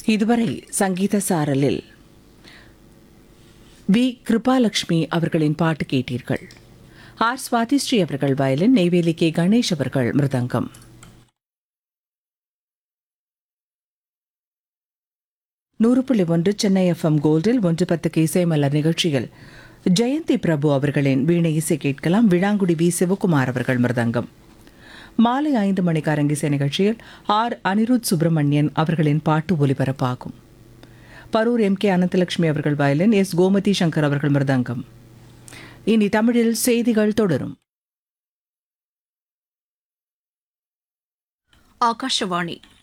இதுவரை சங்கீத சாரலில் வி கிருபாலட்சுமி அவர்களின் பாட்டு கேட்டீர்கள் ஆர் சுவாதிஸ்ரீ அவர்கள் வயலின் நெய்வேலி கே கணேஷ் அவர்கள் மிருதங்கம் நூறு புள்ளி ஒன்று சென்னை எஃப்எம் கோல்டில் ஒன்று பத்துக்கு இசைமலர் நிகழ்ச்சியில் ஜெயந்தி பிரபு அவர்களின் வீணை இசை கேட்கலாம் விழாங்குடி வி சிவகுமார் அவர்கள் மிருதங்கம் மாலை ஐந்து மணிக்கு அரங்கிசை நிகழ்ச்சியில் ஆர் அனிருத் சுப்பிரமணியன் அவர்களின் பாட்டு ஒலிபரப்பாகும் பரூர் எம் கே அனந்தலட்சுமி அவர்கள் வயலின் எஸ் கோமதி சங்கர் அவர்கள் மிருதங்கம் இனி தமிழில் செய்திகள் தொடரும் ஆகாஷவாணி